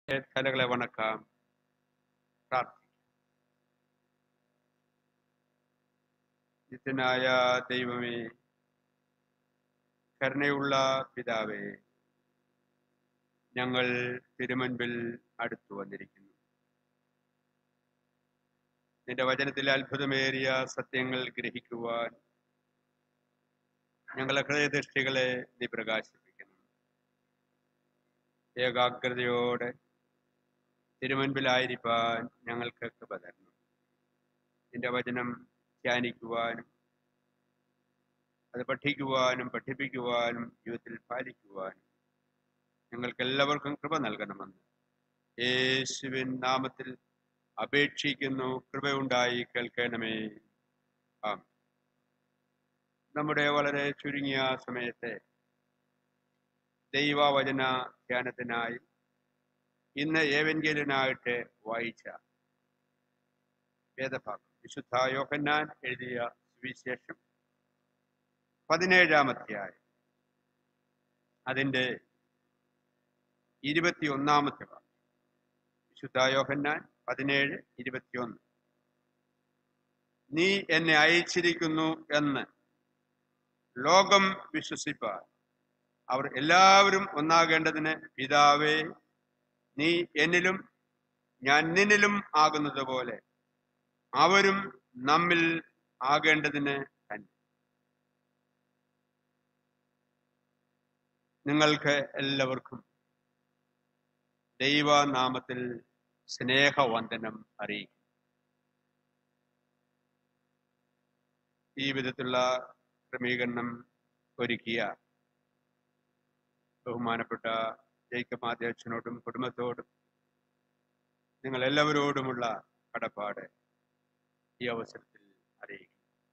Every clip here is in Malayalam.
തലകളെ വണക്കാം പ്രാർത്ഥിക്കാം നിത്യനായ ദൈവമേ കരുണയുള്ള പിതാവേ ഞങ്ങൾ തിരുമുൻപിൽ അടുത്തു വന്നിരിക്കുന്നു നിന്റെ വചനത്തിൽ അത്ഭുതമേറിയ സത്യങ്ങൾ ഗ്രഹിക്കുവാൻ ഞങ്ങളെ ഹൃദയദൃഷ്ടികളെ നീ പ്രകാശിപ്പിക്കണം ഏകാഗ്രതയോടെ തിരുമുൻപിലായിരിക്കാൻ ഞങ്ങൾക്ക് കൃപ തരണം നിന്റെ വചനം ധ്യാനിക്കുവാനും അത് പഠിക്കുവാനും പഠിപ്പിക്കുവാനും ജീവിതത്തിൽ പാലിക്കുവാനും ഞങ്ങൾക്ക് എല്ലാവർക്കും കൃപ നൽകണമെന്ന് യേശുവിൻ നാമത്തിൽ അപേക്ഷിക്കുന്നു കൃപയുണ്ടായി കേൾക്കണമേ ആം നമ്മുടെ വളരെ ചുരുങ്ങിയ സമയത്തെ ദൈവവചന ധ്യാനത്തിനായി ഇന്ന് ഏവൻഗേലിനായിട്ട് വായിച്ച വേദഭാഗം വിശുദ്ധ യോഹന്നാൻ എഴുതിയ സുവിശേഷം പതിനേഴാം അധ്യായം അതിൻ്റെ ഇരുപത്തിയൊന്നാമത്തെ ഭാഗം വിശുദ്ധ യോഹന്നാൻ പതിനേഴ് ഇരുപത്തിയൊന്ന് നീ എന്നെ അയച്ചിരിക്കുന്നു എന്ന് ലോകം വിശ്വസിപ്പാൻ അവർ എല്ലാവരും ഒന്നാകേണ്ടതിന് പിതാവേ നീ എന്നിലും ഞാൻ നിന്നിലും ആകുന്നത് പോലെ അവരും നമ്മിൽ ആകേണ്ടതിന് തന്നെ നിങ്ങൾക്ക് എല്ലാവർക്കും ദൈവനാമത്തിൽ സ്നേഹവന്ദനം അറിയിക്കും ഈ വിധത്തിലുള്ള ക്രമീകരണം ഒരുക്കിയ ബഹുമാനപ്പെട്ട ജയിക്കബ് അധ്യക്ഷനോടും കുടുംബത്തോടും നിങ്ങൾ എല്ലാവരോടുമുള്ള കടപ്പാട് ഈ അവസരത്തിൽ അറിയിക്കും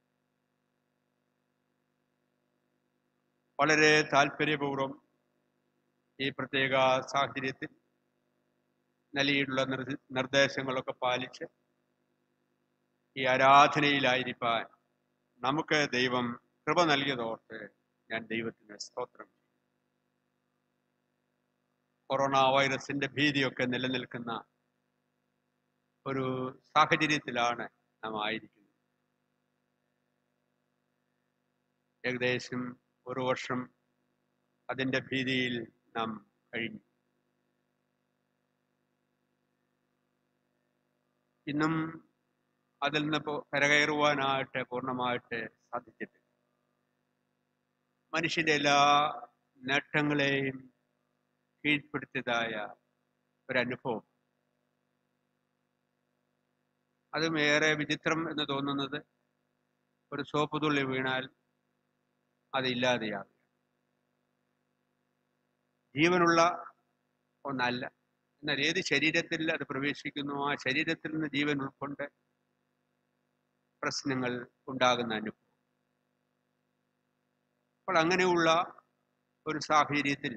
വളരെ താല്പര്യപൂർവ്വം ഈ പ്രത്യേക സാഹചര്യത്തിൽ നൽകിയിട്ടുള്ള നിർ- നിർദ്ദേശങ്ങളൊക്കെ പാലിച്ച് ഈ ആരാധനയിലായിരിക്കാൻ നമുക്ക് ദൈവം കൃപ നൽകിയതോർത്ത് ഞാൻ ദൈവത്തിന് സ്തോത്രം ചെയ്യും കൊറോണ വൈറസിന്റെ ഭീതിയൊക്കെ നിലനിൽക്കുന്ന ഒരു സാഹചര്യത്തിലാണ് നാം ആയിരിക്കുന്നത് ഏകദേശം ഒരു വർഷം അതിന്റെ ഭീതിയിൽ നാം കഴിഞ്ഞു ഇന്നും അതിൽ നിന്ന് പോ- കരകയറുവാനായിട്ട് പൂർണ്ണമായിട്ട് സാധിച്ചിട്ടില്ല മനുഷ്യന്റെ എല്ലാ നേട്ടങ്ങളെയും കീഴ്പ്പെടുത്തിയതായ ഒരനുഭവം അതും ഏറെ വിചിത്രം എന്ന് തോന്നുന്നത് ഒരു സോപ്പ് തുള്ളി വീണാൽ അത് ഇല്ലാതെയാകും ജീവനുള്ള ഒന്നല്ല എന്നാൽ ഏത് ശരീരത്തിൽ അത് പ്രവേശിക്കുന്നു ആ ശരീരത്തിൽ നിന്ന് ജീവൻ ഉൾക്കൊണ്ട് പ്രശ്നങ്ങൾ ഉണ്ടാകുന്ന അനുഭവം അപ്പോൾ അങ്ങനെയുള്ള ഒരു സാഹചര്യത്തിൽ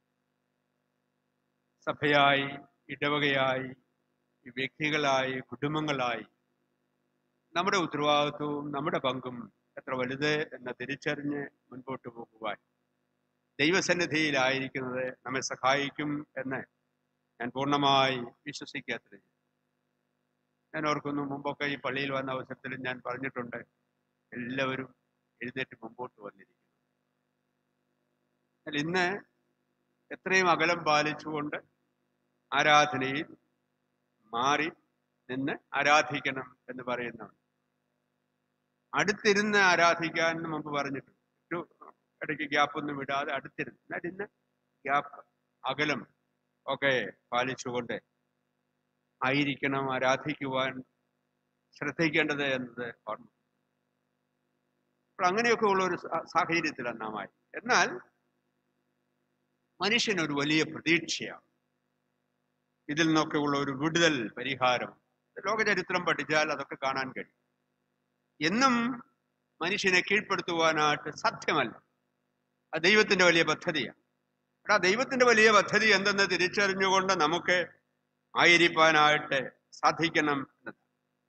സഭയായി ഇടവകയായി വ്യക്തികളായി കുടുംബങ്ങളായി നമ്മുടെ ഉത്തരവാദിത്വവും നമ്മുടെ പങ്കും എത്ര വലുത് എന്ന് തിരിച്ചറിഞ്ഞ് മുൻപോട്ട് പോകുവാൻ ദൈവസന്നിധിയിലായിരിക്കുന്നത് നമ്മെ സഹായിക്കും എന്ന് ഞാൻ പൂർണ്ണമായി വിശ്വസിക്കാത്തത് ഞാൻ ഓർക്കുന്നു മുമ്പൊക്കെ ഈ പള്ളിയിൽ വന്ന അവസരത്തിൽ ഞാൻ പറഞ്ഞിട്ടുണ്ട് എല്ലാവരും എഴുന്നേറ്റ് മുമ്പോട്ട് വന്നിരിക്കുന്നു എന്നാൽ ഇന്ന് എത്രയും അകലം പാലിച്ചുകൊണ്ട് ആരാധനയിൽ മാറി നിന്ന് ആരാധിക്കണം എന്ന് പറയുന്നതാണ് അടുത്തിരുന്ന് ആരാധിക്കാൻ എന്ന് മുമ്പ് പറഞ്ഞിട്ടുണ്ട് ഒരു ഇടയ്ക്ക് ഗ്യാപ്പ് ഒന്നും വിടാതെ അടുത്തിരുന്ന് എന്നാൽ ഇന്ന് ഗ്യാപ്പ് അകലം ഒക്കെ പാലിച്ചുകൊണ്ട് ആയിരിക്കണം ആരാധിക്കുവാൻ ശ്രദ്ധിക്കേണ്ടത് എന്നത് ഓർമ്മ അപ്പോൾ അങ്ങനെയൊക്കെ ഉള്ള ഒരു സാ- സാഹചര്യത്തിലാണ് നാം ആയി എന്നാൽ മനുഷ്യൻ ഒരു വലിയ പ്രതീക്ഷയാണ് ഇതിൽ നിന്നൊക്കെ ഉള്ള ഒരു വിടുതൽ പരിഹാരം ലോകചരിത്രം പഠിച്ചാൽ അതൊക്കെ കാണാൻ കഴിയും എന്നും മനുഷ്യനെ കീഴ്പ്പെടുത്തുവാനായിട്ട് സാധ്യമല്ല അത് ദൈവത്തിന്റെ വലിയ പദ്ധതിയാണ് എടാ ദൈവത്തിന്റെ വലിയ പദ്ധതി എന്തെന്ന് തിരിച്ചറിഞ്ഞുകൊണ്ട് നമുക്ക് ആയിരിക്കാനായിട്ട് സാധിക്കണം എന്നത്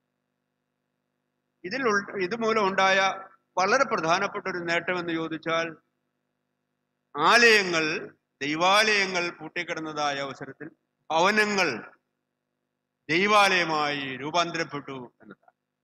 ഇതിൽ ഉൾ- ഇതുമൂലം ഉണ്ടായ വളരെ പ്രധാനപ്പെട്ട ഒരു നേട്ടം എന്ന് ചോദിച്ചാൽ ആലയങ്ങൾ ദൈവാലയങ്ങൾ പൂട്ടിക്കിടന്നതായ അവസരത്തിൽ ഭവനങ്ങൾ ദൈവാലയമായി രൂപാന്തരപ്പെട്ടു എന്നതാണ്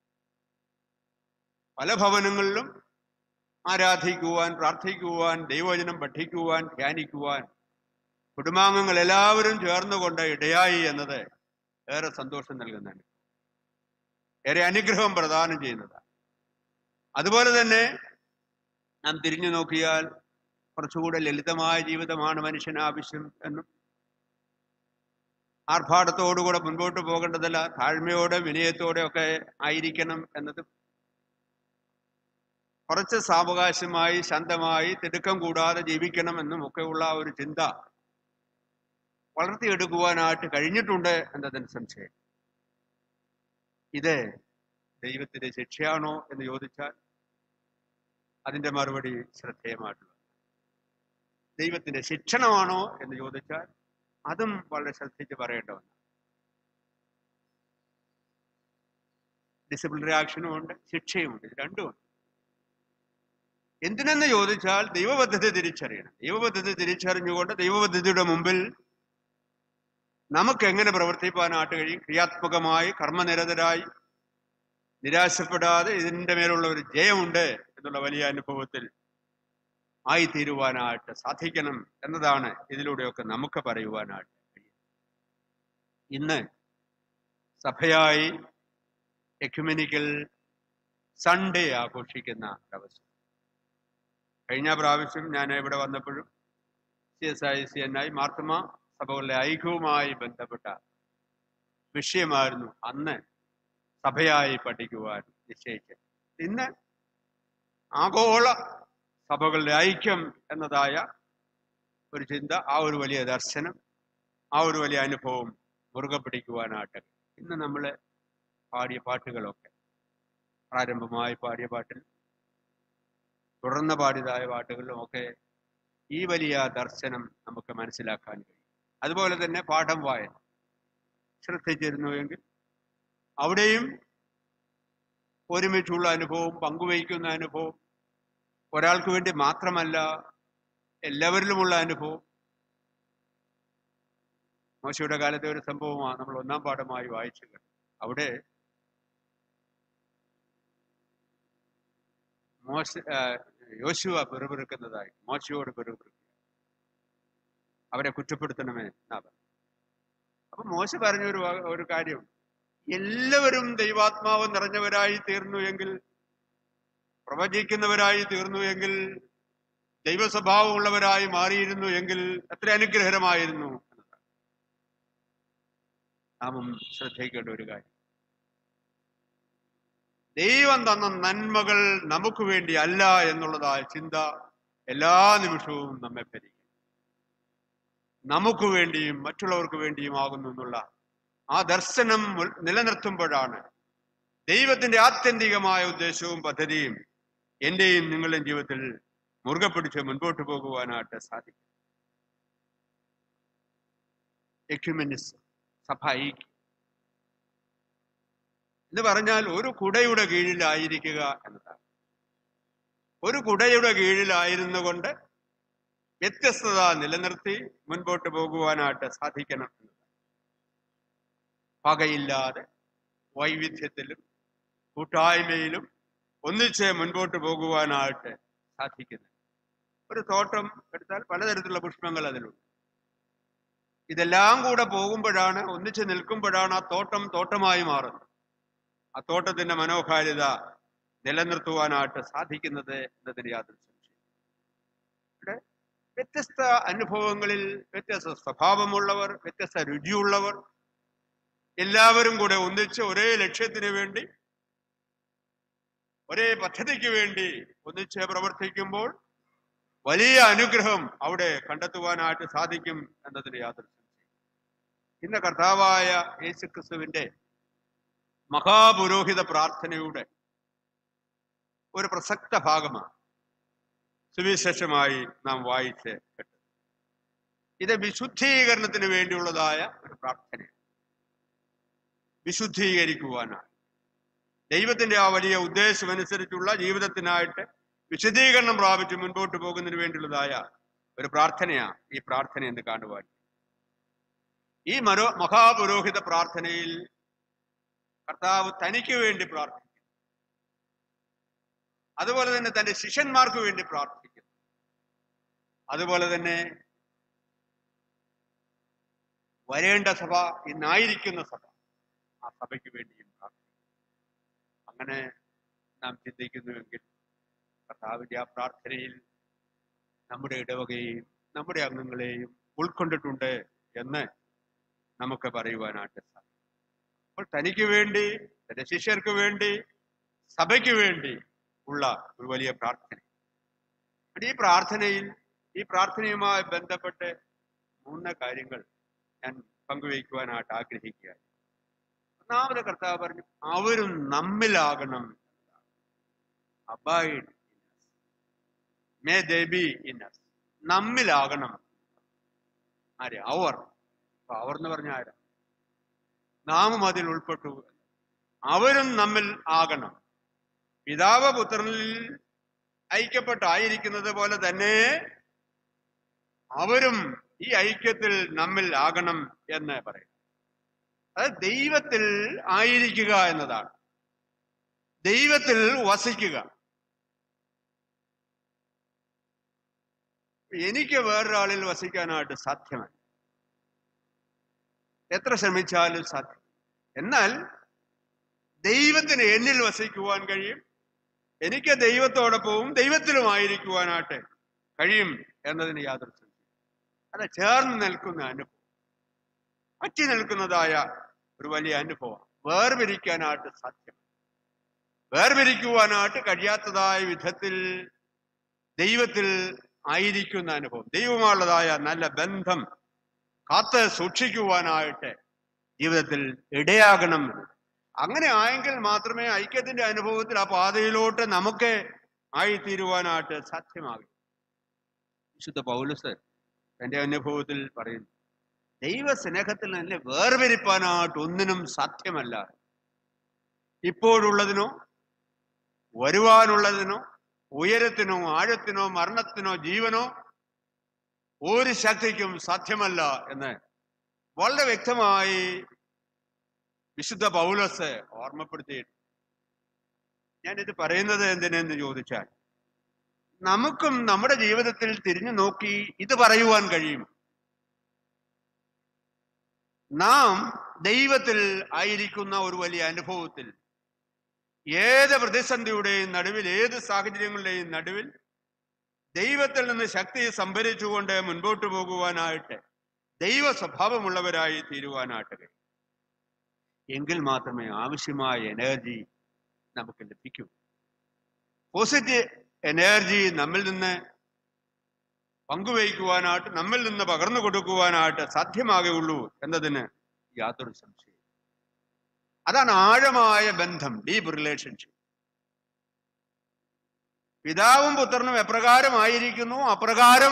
പല ഭവനങ്ങളിലും ആരാധിക്കുവാൻ പ്രാർത്ഥിക്കുവാൻ ദൈവവചനം പഠിക്കുവാൻ ധ്യാനിക്കുവാൻ കുടുംബാംഗങ്ങൾ എല്ലാവരും ചേർന്നുകൊണ്ട് ഇടയായി എന്നത് ഏറെ സന്തോഷം നൽകുന്നതാണ് ഏറെ അനുഗ്രഹം പ്രദാനം ചെയ്യുന്നതാണ് അതുപോലെ തന്നെ നാം തിരിഞ്ഞു നോക്കിയാൽ കുറച്ചുകൂടെ ലളിതമായ ജീവിതമാണ് മനുഷ്യന് ആവശ്യം എന്നും ആർഭാടത്തോടുകൂടെ മുൻപോട്ട് പോകേണ്ടതല്ല താഴ്മയോടെ വിനയത്തോടെ ഒക്കെ ആയിരിക്കണം എന്നതും കുറച്ച് സാവകാശമായി ശാന്തമായി തിടുക്കം കൂടാതെ ജീവിക്കണമെന്നും ഒക്കെയുള്ള ഒരു ചിന്ത വളർത്തിയെടുക്കുവാനായിട്ട് കഴിഞ്ഞിട്ടുണ്ട് എന്നതിന് സംശയം ഇത് ദൈവത്തിന്റെ ശിക്ഷയാണോ എന്ന് ചോദിച്ചാൽ അതിന്റെ മറുപടി ശ്രദ്ധേയമായിട്ടുള്ളത് ദൈവത്തിന്റെ ശിക്ഷണമാണോ എന്ന് ചോദിച്ചാൽ അതും വളരെ ശ്രദ്ധിച്ച് പറയേണ്ട ഒന്നാണ് ഡിസിപ്ലിനറി ആക്ഷനും ഉണ്ട് ശിക്ഷയുമുണ്ട് ഇത് രണ്ടുമുണ്ട് എന്തിനെന്ന് ചോദിച്ചാൽ ദൈവപദ്ധതി തിരിച്ചറിയണം ദൈവപദ്ധതി തിരിച്ചറിഞ്ഞുകൊണ്ട് ദൈവപദ്ധതിയുടെ മുമ്പിൽ നമുക്ക് എങ്ങനെ പ്രവർത്തിപ്പാനായിട്ട് കഴിയും ക്രിയാത്മകമായി കർമ്മനിരതരായി നിരാശപ്പെടാതെ ഇതിന്റെ മേലുള്ള ഒരു ജയമുണ്ട് എന്നുള്ള വലിയ അനുഭവത്തിൽ ആയിത്തീരുവാനായിട്ട് സാധിക്കണം എന്നതാണ് ഇതിലൂടെയൊക്കെ നമുക്ക് പറയുവാനായിട്ട് കഴിയുന്നത് ഇന്ന് സഭയായി എക്യുമെനിക്കൽ സൺഡേ ആഘോഷിക്കുന്ന ഒരവസ്ഥ കഴിഞ്ഞ പ്രാവശ്യം ഞാൻ ഇവിടെ വന്നപ്പോഴും C S I C N I Marthoma സഭകളുടെ ഐക്യവുമായി ബന്ധപ്പെട്ട വിഷയമായിരുന്നു അന്ന് സഭയായി പഠിക്കുവാൻ നിശ്ചയിച്ചത് ഇന്ന് ആഗോള സഭകളുടെ ഐക്യം എന്നതായ ഒരു ചിന്ത ആ ഒരു വലിയ ദർശനം ആ ഒരു വലിയ അനുഭവം മുറുകെ പിടിക്കുവാനായിട്ട് ഇന്ന് നമ്മൾ പാടിയ പാട്ടുകളൊക്കെ പ്രാരംഭമായി പാടിയ പാട്ടിൽ തുടർന്ന് പാടിയതായ പാട്ടുകളിലും ഒക്കെ ഈ വലിയ ദർശനം നമുക്ക് മനസ്സിലാക്കാൻ കഴിയും അതുപോലെ തന്നെ പാഠം വായന ശ്രദ്ധിച്ചിരുന്നുവെങ്കിൽ അവിടെയും ഒരുമിച്ചുള്ള അനുഭവം പങ്കുവയ്ക്കുന്ന അനുഭവം ഒരാൾക്ക് വേണ്ടി മാത്രമല്ല എല്ലാവരിലുമുള്ള അനുഭവം മോശയുടെ കാലത്തെ ഒരു സംഭവമാണ് നമ്മൾ ഒന്നാം പാഠമായി വായിച്ചത് അവിടെ മോശ ആ, യോശുവ പിറുപിറുക്കുന്നതായി മോശയോട് പിറുപിറുക്കുക അവരെ കുറ്റപ്പെടുത്തണമേ എന്നാ പറഞ്ഞു അപ്പൊ മോശ പറഞ്ഞ ഒരു വ- ഒരു കാര്യം എല്ലാവരും ദൈവാത്മാവ് നിറഞ്ഞവരായി തീർന്നു എങ്കിൽ പ്രവചിക്കുന്നവരായി തീർന്നു എങ്കിൽ ദൈവസ്വഭാവമുള്ളവരായി മാറിയിരുന്നു എങ്കിൽ എത്ര അനുഗ്രഹരമായിരുന്നു എന്നതാണ് നാമും ശ്രദ്ധിക്കേണ്ട ഒരു കാര്യം ദൈവം തന്ന നന്മകൾ നമുക്ക് വേണ്ടി അല്ല എന്നുള്ളതായ ചിന്ത എല്ലാ നിമിഷവും നമ്മെ ഭരിക്കും നമുക്ക് വേണ്ടിയും മറ്റുള്ളവർക്ക് വേണ്ടിയും ആകുന്നു എന്നുള്ള ആ ദർശനം മുൽ- നിലനിർത്തുമ്പോഴാണ് ദൈവത്തിന്റെ ആത്യന്തികമായ ഉദ്ദേശവും പദ്ധതിയും എന്റെയും നിങ്ങളുടെയും ജീവിതത്തിൽ മുറുകെ പിടിച്ച് മുൻപോട്ട് പോകുവാനായിട്ട് സാധിക്കും എക്യുമെനിസം സഭ ഐക്യം എന്ന് പറഞ്ഞാൽ ഒരു കുടയുടെ കീഴിലായിരിക്കുക എന്നതാണ് ഒരു കുടയുടെ കീഴിലായിരുന്നു കൊണ്ട് വ്യത്യസ്തത നിലനിർത്തി മുൻപോട്ട് പോകുവാനായിട്ട് സാധിക്കണം എന്നതാണ് പകയില്ലാതെ വൈവിധ്യത്തിലും കൂട്ടായ്മയിലും ഒന്നിച്ച് മുൻപോട്ട് പോകുവാനായിട്ട് സാധിക്കുന്നത് ഒരു തോട്ടം എടുത്താൽ പലതരത്തിലുള്ള പുഷ്പങ്ങൾ അതിലുണ്ട് ഇതെല്ലാം കൂടെ പോകുമ്പോഴാണ് ഒന്നിച്ച് നിൽക്കുമ്പോഴാണ് ആ തോട്ടം തോട്ടമായി മാറുന്നത് ആ തോട്ടത്തിന്റെ മനോഹാരിത നിലനിർത്തുവാനായിട്ട് സാധിക്കുന്നത് എന്നതിന് യാതൊരു സംശയം ഇവിടെ വ്യത്യസ്ത അനുഭവങ്ങളിൽ വ്യത്യസ്ത സ്വഭാവമുള്ളവർ വ്യത്യസ്ത രുചിയുള്ളവർ എല്ലാവരും കൂടെ ഒന്നിച്ച് ഒരേ ലക്ഷ്യത്തിന് വേണ്ടി ഒരേ പദ്ധതിക്ക് വേണ്ടി ഒന്നിച്ച് പ്രവർത്തിക്കുമ്പോൾ വലിയ അനുഗ്രഹം അവിടെ കണ്ടെത്തുവാനായിട്ട് സാധിക്കും എന്നതിന് യാതൊരു സംശയം ഇന്ന് കർത്താവായ യേശുക്രിസ്തുവിന്റെ മഹാപുരോഹിത പ്രാർത്ഥനയുടെ ഒരു പ്രസക്ത ഭാഗമാണ് സുവിശേഷമായി നാം വായിച്ച് കേട്ടത് ഇത് വിശുദ്ധീകരണത്തിന് വേണ്ടിയുള്ളതായ ഒരു പ്രാർത്ഥനയാണ് വിശുദ്ധീകരിക്കുവാനാണ് ദൈവത്തിന്റെ ആ വലിയ ഉദ്ദേശമനുസരിച്ചുള്ള ജീവിതത്തിനായിട്ട് വിശദീകരണം പ്രാപിച്ച് മുൻപോട്ട് പോകുന്നതിന് വേണ്ടിയുള്ളതായ ഒരു പ്രാർത്ഥനയാണ് ഈ പ്രാർത്ഥന എന്ന് കാണുവാൻ ഈ മരോ മഹാപുരോഹിത പ്രാർത്ഥനയിൽ കർത്താവ് തനിക്ക് വേണ്ടി പ്രാർത്ഥിക്കുന്നു അതുപോലെ തന്നെ തന്റെ ശിഷ്യന്മാർക്ക് വേണ്ടി പ്രാർത്ഥിക്കുന്നു അതുപോലെ തന്നെ വരേണ്ട സഭ ഇന്നായിരിക്കുന്ന സഭ ആ സഭയ്ക്ക് വേണ്ടിയും പ്രാർത്ഥിക്കും അങ്ങനെ നാം ചിന്തിക്കുന്നുവെങ്കിൽ കർത്താവിന്റെ ആ പ്രാർത്ഥനയിൽ നമ്മുടെ ഇടവകയെയും നമ്മുടെ അംഗങ്ങളെയും ഉൾക്കൊണ്ടിട്ടുണ്ട് എന്ന് നമുക്ക് പറയുവാനായിട്ട് സാധിക്കും അപ്പോൾ തനിക്ക് വേണ്ടി തന്റെ ശിഷ്യർക്ക് വേണ്ടി സഭയ്ക്ക് വേണ്ടി ഉള്ള ഒരു വലിയ പ്രാർത്ഥന ഈ പ്രാർത്ഥനയിൽ ഈ പ്രാർത്ഥനയുമായി ബന്ധപ്പെട്ട് മൂന്ന് കാര്യങ്ങൾ ഞാൻ പങ്കുവയ്ക്കുവാനായിട്ട് ആഗ്രഹിക്കുകയാണ് ഒന്നാമത് കർത്താവ് പറഞ്ഞു അവരും നമ്മിലാകണം abide may they be in us നമ്മിലാകണം ആര് അവർ അപ്പൊ അവർ എന്ന് പറഞ്ഞ ആരാ നാമും അതിൽ ഉൾപ്പെട്ടു അവരും നമ്മിൽ ആകണം പിതാവ് പുത്രനിൽ ഐക്യപ്പെട്ടായിരിക്കുന്നത് പോലെ തന്നെ അവരും ഈ ഐക്യത്തിൽ നമ്മിൽ ആകണം എന്ന് പറയും അത് ദൈവത്തിൽ ആയിരിക്കുക എന്നതാണ് ദൈവത്തിൽ വസിക്കുക എനിക്ക് വേറൊരാളിൽ വസിക്കാനായിട്ട് സാധ്യമല്ല എത്ര ശ്രമിച്ചാലും സാധ്യം എന്നാൽ ദൈവത്തിന് എന്നിൽ വസിക്കുവാൻ കഴിയും എനിക്ക് ദൈവത്തോടൊപ്പവും ദൈവത്തിലുമായിരിക്കുവാനായിട്ട് കഴിയും എന്നതിന് യാതൊരു സംശയം അത് ചേർന്ന് നിൽക്കുന്ന അനുഭവം പറ്റി നിൽക്കുന്നതായ ഒരു വലിയ അനുഭവം വേർപിരിക്കാനായിട്ട് സാധ്യം വേർപിരിക്കുവാനായിട്ട് കഴിയാത്തതായ വിധത്തിൽ ദൈവത്തിൽ ആയിരിക്കുന്ന അനുഭവം ദൈവമുള്ളതായ നല്ല ബന്ധം കാത്ത് സൂക്ഷിക്കുവാനായിട്ട് ജീവിതത്തിൽ ഇടയാകണം അങ്ങനെ ആയെങ്കിൽ മാത്രമേ ഐക്യത്തിന്റെ അനുഭവത്തിൽ ആ പാതയിലോട്ട് നമുക്ക് ആയിത്തീരുവാനായിട്ട് സാധ്യമാകും വിശുദ്ധ പൗലസ് തന്റെ അനുഭവത്തിൽ പറയുന്നു ദൈവ സ്നേഹത്തിൽ തന്നെ വേർപിരിപ്പാനായിട്ട് ഒന്നിനും സാധ്യമല്ല ഇപ്പോഴുള്ളതിനോ വരുവാനുള്ളതിനോ ഉയരത്തിനോ ആഴത്തിനോ മരണത്തിനോ ജീവനോ ഒരു ശക്തിക്കും സാധ്യമല്ല എന്ന് വളരെ വ്യക്തമായി വിശുദ്ധ പൗലസ് ഓർമ്മപ്പെടുത്തിയിട്ടുണ്ട് ഞാനിത് പറയുന്നത് എന്തിനെന്ന് ചോദിച്ചാൽ നമുക്കും നമ്മുടെ ജീവിതത്തിൽ തിരിഞ്ഞു നോക്കി ഇത് പറയുവാൻ കഴിയും നാം ദൈവത്തിൽ ആയിരിക്കുന്ന ഒരു വലിയ അനുഭവത്തിൽ ഏത് പ്രതിസന്ധിയുടെയും നടുവിൽ ഏത് സാഹചര്യങ്ങളുടെയും നടുവിൽ ദൈവത്തിൽ നിന്ന് ശക്തി സംഭരിച്ചുകൊണ്ട് മുൻപോട്ട് പോകുവാനായിട്ട് ദൈവ സ്വഭാവമുള്ളവരായി തീരുവാനായിട്ട് കഴിയും എങ്കിൽ മാത്രമേ ആവശ്യമായ എനർജി നമുക്ക് ലഭിക്കൂ പോസിറ്റീവ് എനർജി നമ്മിൽ നിന്ന് പങ്കുവയ്ക്കുവാനായിട്ട് നമ്മിൽ നിന്ന് പകർന്നു കൊടുക്കുവാനായിട്ട് സാധ്യമാകുകയുള്ളൂ എന്നതിന് യാതൊരു സംശയം അതാണ് ആഴമായ ബന്ധം ഡീപ് റിലേഷൻഷിപ്പ് പിതാവും പുത്രനും എപ്രകാരമായിരിക്കുന്നു അപ്രകാരം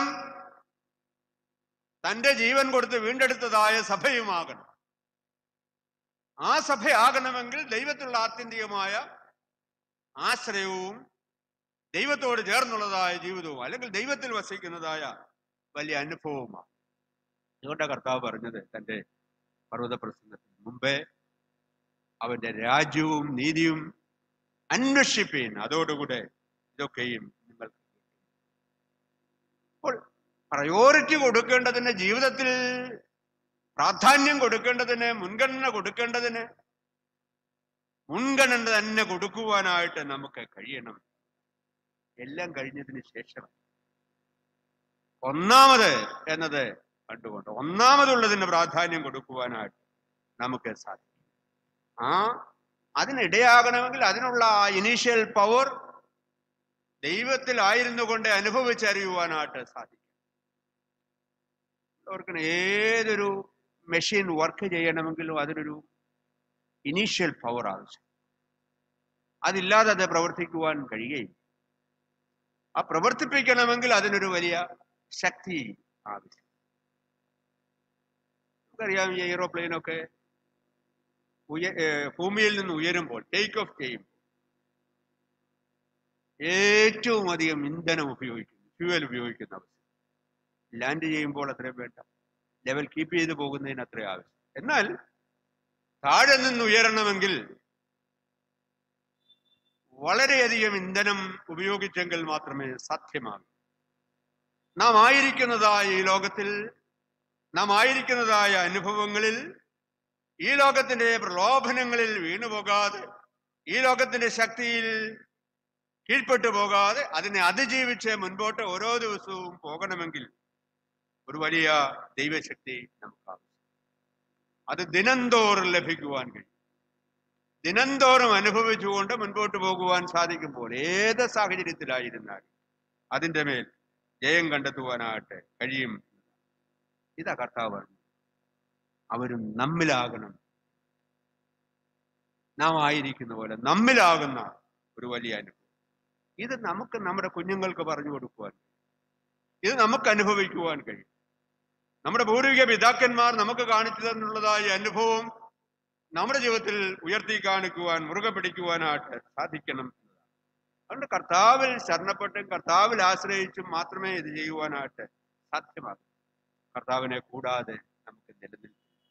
തന്റെ ജീവൻ കൊടുത്ത് വീണ്ടെടുത്തതായ സഭയുമാകണം ആ സഭയാകണമെങ്കിൽ ദൈവത്തിലുള്ള ആത്യന്തികമായ ആശ്രയവും ദൈവത്തോട് ചേർന്നുള്ളതായ ജീവിതവും അല്ലെങ്കിൽ ദൈവത്തിൽ വസിക്കുന്നതായ വലിയ അനുഭവവുമാണ് അതുകൊണ്ടാണ് കർത്താവ് പറഞ്ഞത് തന്റെ പർവ്വത പ്രസംഗത്തിന് മുമ്പേ അവന്റെ രാജ്യവും നീതിയും അന്വേഷിപ്പീൻ അതോടുകൂടെ ഇതൊക്കെയും നിങ്ങൾക്ക് അപ്പോൾ പ്രയോറിറ്റി കൊടുക്കേണ്ടതിന് ജീവിതത്തിൽ പ്രാധാന്യം കൊടുക്കേണ്ടതിന് മുൻഗണന കൊടുക്കേണ്ടതിന് മുൻഗണന തന്നെ കൊടുക്കുവാനായിട്ട് നമുക്ക് കഴിയണം എല്ലാം കഴിഞ്ഞതിന് ശേഷം ഒന്നാമത് എന്നത് കണ്ടുകൊണ്ട് ഒന്നാമതുള്ളതിന് പ്രാധാന്യം കൊടുക്കുവാനായിട്ട് നമുക്ക് സാധിക്കും ആ അതിനിടയാകണമെങ്കിൽ അതിനുള്ള ആ ഇനീഷ്യൽ പവർ ദൈവത്തിലായിരുന്നു കൊണ്ട് അനുഭവിച്ചറിയുവാനായിട്ട് സാധിക്കും അവർക്ക് ഏതൊരു മെഷീൻ വർക്ക് ചെയ്യണമെങ്കിലും അതിനൊരു ഇനീഷ്യൽ പവർ ആവശ്യം അതില്ലാതെ അത് പ്രവർത്തിക്കുവാൻ കഴിയുകയില്ല ആ പ്രവർത്തിപ്പിക്കണമെങ്കിൽ അതിനൊരു വലിയ ശക്തി ആവശ്യം നമുക്കറിയാം ഈ എയ്റോപ്ലെയിനൊക്കെ ഉയ ഏർ ഭൂമിയിൽ നിന്ന് ഉയരുമ്പോൾ ടേക്ക് ഓഫ് ചെയ്യുമ്പോൾ ഏറ്റവും അധികം ഇന്ധനം ഉപയോഗിക്കുന്നു ഫ്യൂവൽ ഉപയോഗിക്കുന്ന അവസ്ഥ ലാൻഡ് ചെയ്യുമ്പോൾ അത്രയും വേണ്ട ലെവൽ കീപ്പ് ചെയ്തു പോകുന്നതിന് അത്ര ആവശ്യം എന്നാൽ താഴെ നിന്ന് ഉയരണമെങ്കിൽ വളരെയധികം ഇന്ധനം ഉപയോഗിച്ചെങ്കിൽ മാത്രമേ സാധ്യമാകൂ നാം ആയിരിക്കുന്നതായ ഈ ലോകത്തിൽ നാം ആയിരിക്കുന്നതായ അനുഭവങ്ങളിൽ ഈ ലോകത്തിന്റെ പ്രലോഭനങ്ങളിൽ വീണുപോകാതെ ഈ ലോകത്തിന്റെ ശക്തിയിൽ കീഴ്പ്പെട്ടു പോകാതെ അതിനെ അതിജീവിച്ച് മുൻപോട്ട് ഓരോ ദിവസവും പോകണമെങ്കിൽ ഒരു വലിയ ദൈവശക്തി നമുക്ക് ആവശ്യം അത് ദിനംതോറും ലഭിക്കുവാൻ കഴിയും ദിനംതോറും അനുഭവിച്ചുകൊണ്ട് മുൻപോട്ട് പോകുവാൻ സാധിക്കുമ്പോൾ ഏത് സാഹചര്യത്തിലായിരുന്നാലും അതിൻ്റെ മേൽ ജയം കണ്ടെത്തുവാനായിട്ട് കഴിയും ഇതാ കർത്താവ് അവരും നമ്മിലാകണം നാം ആയിരിക്കുന്ന പോലെ നമ്മിലാകുന്ന ഒരു വലിയ അനുഭവം ഇത് നമുക്ക് നമ്മുടെ കുഞ്ഞുങ്ങൾക്ക് പറഞ്ഞു കൊടുക്കുവാൻ ഇത് നമുക്ക് അനുഭവിക്കുവാൻ കഴിയും നമ്മുടെ പൂർവിക പിതാക്കന്മാർ നമുക്ക് കാണിച്ചു തന്നുള്ളതായ അനുഭവം നമ്മുടെ ജീവിതത്തിൽ ഉയർത്തി കാണിക്കുവാൻ മുറുകെ പിടിക്കുവാനായിട്ട് സാധിക്കണം അതുകൊണ്ട് കർത്താവിൽ ശരണപ്പെട്ടും കർത്താവിൽ ആശ്രയിച്ചും മാത്രമേ ഇത് ചെയ്യുവാനായിട്ട് സാധ്യമാകൂ കർത്താവിനെ കൂടാതെ നമുക്ക് നിലനിൽക്കും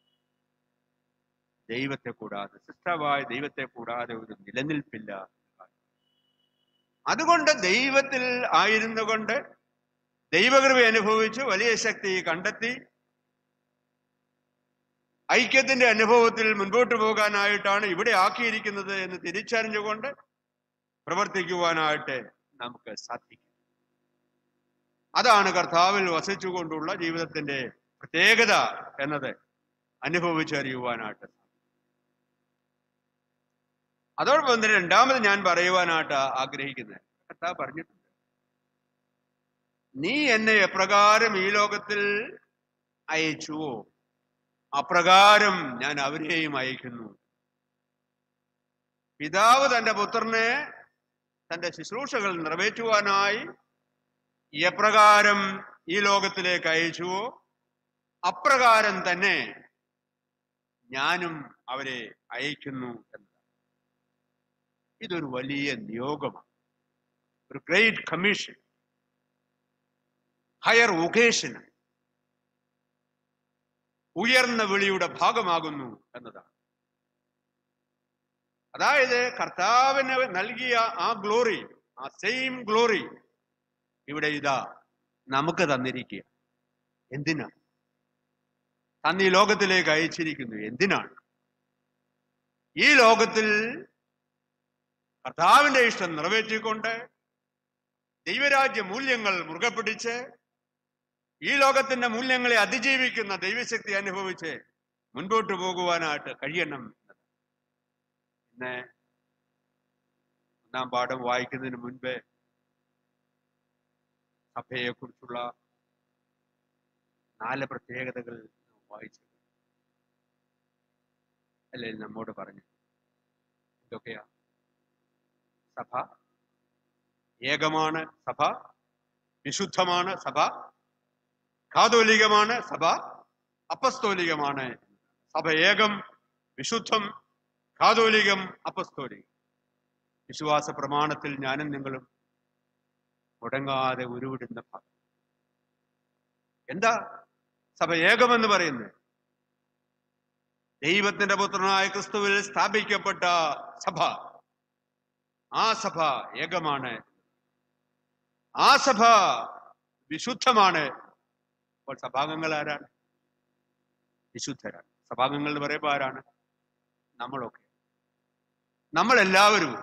ദൈവത്തെ കൂടാതെ സൃഷ്ടമായ ദൈവത്തെ കൂടാതെ ഒരു നിലനിൽപ്പില്ല അതുകൊണ്ട് ദൈവത്തിൽ ആയിരുന്നു കൊണ്ട് ദൈവകൃപ അനുഭവിച്ച് വലിയ ശക്തി കണ്ടെത്തി ഐക്യത്തിന്റെ അനുഭവത്തിൽ മുൻപോട്ട് പോകാനായിട്ടാണ് ഇവിടെ ആക്കിയിരിക്കുന്നത് എന്ന് തിരിച്ചറിഞ്ഞുകൊണ്ട് പ്രവർത്തിക്കുവാനായിട്ട് നമുക്ക് സാധിക്കും അതാണ് കർത്താവിൽ വസിച്ചുകൊണ്ടുള്ള ജീവിതത്തിന്റെ പ്രത്യേകത എന്നത് അനുഭവിച്ചറിയുവാനായിട്ട് അതോടൊപ്പം തന്നെ രണ്ടാമത് ഞാൻ പറയുവാനായിട്ട് ആഗ്രഹിക്കുന്നത് കർത്താവ് പറഞ്ഞിട്ടുണ്ട് നീ എന്നെ എപ്രകാരം ഈ ലോകത്തിൽ അയച്ചുവോ അപ്രകാരം ഞാൻ അവരെയും അയക്കുന്നു പിതാവ് തന്റെ പുത്രനെ തന്റെ ശുശ്രൂഷകൾ നിറവേറ്റുവാനായി എപ്രകാരം ഈ ലോകത്തിലേക്ക് അയച്ചുവോ അപ്രകാരം തന്നെ ഞാനും അവരെ അയക്കുന്നു എന്നതാണ് ഇതൊരു വലിയ നിയോഗമാണ് ഒരു ഗ്രേറ്റ് കമ്മീഷൻ ഹയർ വൊക്കേഷൻ ഉയർന്ന വിളിയുടെ ഭാഗമാകുന്നു എന്നതാണ് അതായത് കർത്താവിന് നൽകിയ ആ ഗ്ലോറി ആ സെയിം ഗ്ലോറി ഇവിടെ ഇതാ നമുക്ക് തന്നിരിക്കുക എന്തിനാ തന്ന് ഈ ലോകത്തിലേക്ക് അയച്ചിരിക്കുന്നു എന്തിനാണ് ഈ ലോകത്തിൽ കർത്താവിന്റെ ഇഷ്ടം നിറവേറ്റിക്കൊണ്ട് ദൈവരാജ്യ മൂല്യങ്ങൾ മുറുകെ പിടിച്ച് ഈ ലോകത്തിന്റെ മൂല്യങ്ങളെ അതിജീവിക്കുന്ന ദൈവശക്തി അനുഭവിച്ച് മുൻപോട്ട് പോകുവാനായിട്ട് കഴിയണം പിന്നെ ഒന്നാം പാഠം വായിക്കുന്നതിന് മുൻപേ സഭയെ കുറിച്ചുള്ള നാല് പ്രത്യേകതകൾ വായിച്ചു അല്ലെ നമ്മോട് പറഞ്ഞു ഇതൊക്കെയാ സഭ ഏകമാണ് സഭ വിശുദ്ധമാണ് സഭ കാതോലികമാണ് സഭ അപ്പസ്തോലികമാണ് സഭ ഏകം വിശുദ്ധം കാതോലികം അപ്പസ്തോലികം വിശ്വാസ പ്രമാണത്തിൽ ഞാനും നിങ്ങളും മുടങ്ങാതെ ഉരുവിടുന്ന ഭാഗം എന്താ സഭ ഏകമെന്ന് പറയുന്നത് ദൈവത്തിന്റെ പുത്രനായ ക്രിസ്തുവിൽ സ്ഥാപിക്കപ്പെട്ട സഭ ആ സഭ ഏകമാണ് ആ സഭ വിശുദ്ധമാണ് അപ്പോൾ സഭാംഗങ്ങൾ ആരാണ് വിശുദ്ധരാണ് സഭാംഗങ്ങൾ എന്ന് പറയുമ്പോൾ ആരാണ് നമ്മളൊക്കെ നമ്മളെല്ലാവരും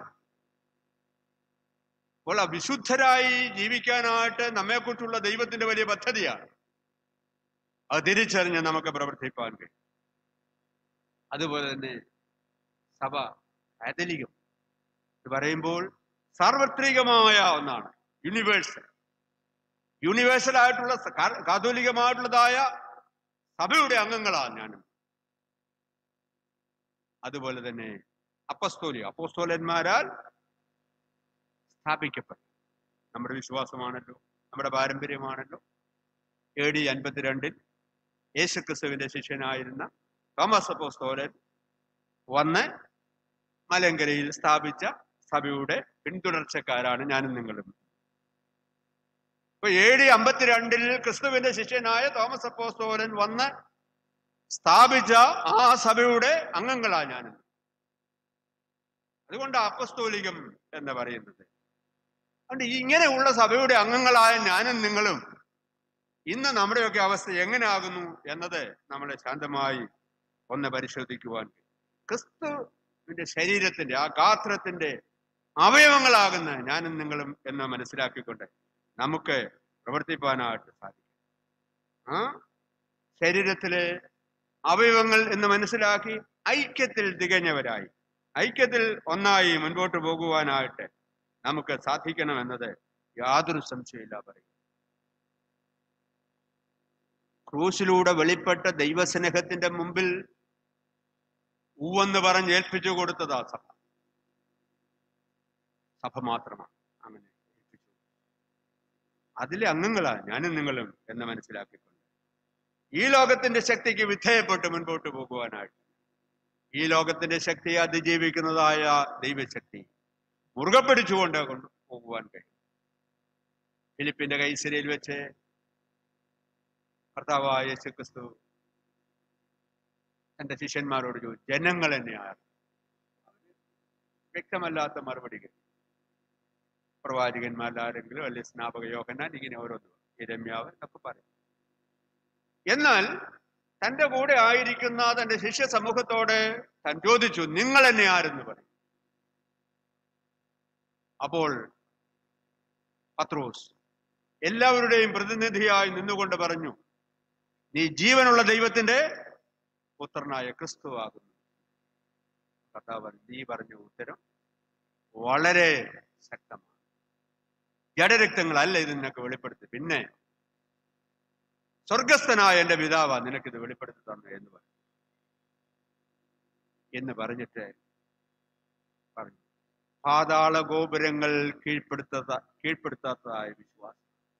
അപ്പോൾ ആ വിശുദ്ധരായി ജീവിക്കാനായിട്ട് നമ്മെക്കുറിച്ചുള്ള ദൈവത്തിന്റെ വലിയ പദ്ധതിയാണ് അത് തിരിച്ചറിഞ്ഞ് നമുക്ക് പ്രവർത്തിപ്പാൻ കഴിയും അതുപോലെ തന്നെ സഭ കാതലികം എന്ന് പറയുമ്പോൾ സാർവത്രികമായ ഒന്നാണ് യൂണിവേഴ്സൽ യൂണിവേഴ്സൽ ആയിട്ടുള്ള സ- കാ- കാതോലികമായിട്ടുള്ളതായ സഭയുടെ അംഗങ്ങളാണ് ഞാനും അതുപോലെ തന്നെ അപ്പസ്തോലിക അപ്പോസ്തോലന്മാരാൽ സ്ഥാപിക്കപ്പെട്ടു നമ്മുടെ വിശ്വാസമാണല്ലോ നമ്മുടെ പാരമ്പര്യമാണല്ലോ എ ഡി അൻപത്തിരണ്ടിൽ യേശുക്രിസ്തുവിന്റെ ശിഷ്യനായിരുന്ന തോമസ് അപ്പോസ്തോലൻ വന്ന് മലങ്കരയിൽ സ്ഥാപിച്ച സഭയുടെ പിന്തുടർച്ചക്കാരാണ് ഞാനും നിങ്ങളും ഇപ്പൊ എ ഡി അമ്പത്തിരണ്ടിൽ ക്രിസ്തുവിന്റെ ശിഷ്യനായ തോമസ് അപ്പോസ്തോലൻ വന്ന് സ്ഥാപിച്ച ആ സഭയുടെ അംഗങ്ങളാ ഞാൻ അതുകൊണ്ട് അപ്പസ്തോലികം എന്ന് പറയുന്നത് അതുകൊണ്ട് ഇങ്ങനെയുള്ള സഭയുടെ അംഗങ്ങളായ ഞാനും നിങ്ങളും ഇന്ന് നമ്മുടെയൊക്കെ അവസ്ഥ എങ്ങനെയാകുന്നു എന്നത് നമ്മളെ ശാന്തമായി ഒന്ന് പരിശോധിക്കുവാൻ ക്രിസ്തുവിന്റെ ശരീരത്തിന്റെ ആ ഗാത്രത്തിന്റെ അവയവങ്ങളാകുന്ന ഞാനും നിങ്ങളും എന്ന് മനസ്സിലാക്കിക്കൊണ്ട് നമുക്ക് പ്രവർത്തിപ്പാനായിട്ട് സാധിക്കും ആ ശരീരത്തിലെ അവയവങ്ങൾ എന്ന് മനസ്സിലാക്കി ഐക്യത്തിൽ തികഞ്ഞവരായി ഐക്യത്തിൽ ഒന്നായി മുൻപോട്ട് പോകുവാനായിട്ട് നമുക്ക് സാധിക്കണമെന്നത് യാതൊരു സംശയമില്ല പറയും ക്രൂശിലൂടെ വെളിപ്പെട്ട ദൈവസ്നേഹത്തിന്റെ മുമ്പിൽ ഊവെന്ന് പറഞ്ഞ് ഏൽപ്പിച്ചു കൊടുത്തതാ സഭ സഭ മാത്രമാണ് അങ്ങനെ ഏൽപ്പിച്ചു അതിലെ അംഗങ്ങളാ ഞാനും നിങ്ങളും എന്ന് മനസ്സിലാക്കിക്കൊണ്ട് ഈ ലോകത്തിന്റെ ശക്തിക്ക് വിധേയപ്പെട്ട് മുൻപോട്ട് പോകുവാനായിട്ട് ഈ ലോകത്തിന്റെ ശക്തിയെ അതിജീവിക്കുന്നതായ ദൈവശക്തി മുറുകെ പിടിച്ചുകൊണ്ട് കൊണ്ട് പോകുവാൻ കഴിയും ഫിലിപ്പിന്റെ കൈസരിയിൽ വെച്ച് കർത്താവായ യേശു ക്രിസ്തു തന്റെ ശിഷ്യന്മാരോട് ചോദിച്ചു ജനങ്ങൾ എന്നെയാണ് വ്യക്തമല്ലാത്ത മറുപടി കിട്ടി പ്രവാചകന്മാരിൽ ആരെങ്കിലും അല്ലെങ്കിൽ സ്നാപക യോഹന്നാൻ ഇങ്ങനെ ഓരോന്ന് ഇരമ്യാവ് എന്നൊക്കെ പറയും എന്നാൽ തന്റെ കൂടെ ആയിരിക്കുന്ന തന്റെ ശിഷ്യ സമൂഹത്തോട് താൻ ചോദിച്ചു നിങ്ങൾ എന്നെ ആരെന്ന് പറയും അപ്പോൾ പത്രോസ് എല്ലാവരുടെയും പ്രതിനിധിയായി നിന്നുകൊണ്ട് പറഞ്ഞു നീ ജീവനുള്ള ദൈവത്തിന്റെ പുത്രനായ ക്രിസ്തു ആകുന്നു കർത്താവ് പറഞ്ഞു, നീ പറഞ്ഞ ഉത്തരം വളരെ ശക്തമാണ് ജഡരക്തങ്ങളല്ല ഇത് നിനക്ക് വെളിപ്പെടുത്തി പിന്നെ സ്വർഗസ്ഥനായ എന്റെ പിതാവാ നിനക്കിത് വെളിപ്പെടുത്തി തന്നു എന്ന് പറഞ്ഞു എന്ന് പറഞ്ഞിട്ട് പറഞ്ഞു പാതാള ഗോപുരങ്ങൾ കീഴ്പ്പെടുത്താത്ത കീഴ്പ്പെടുത്താത്തതായ വിശ്വാസം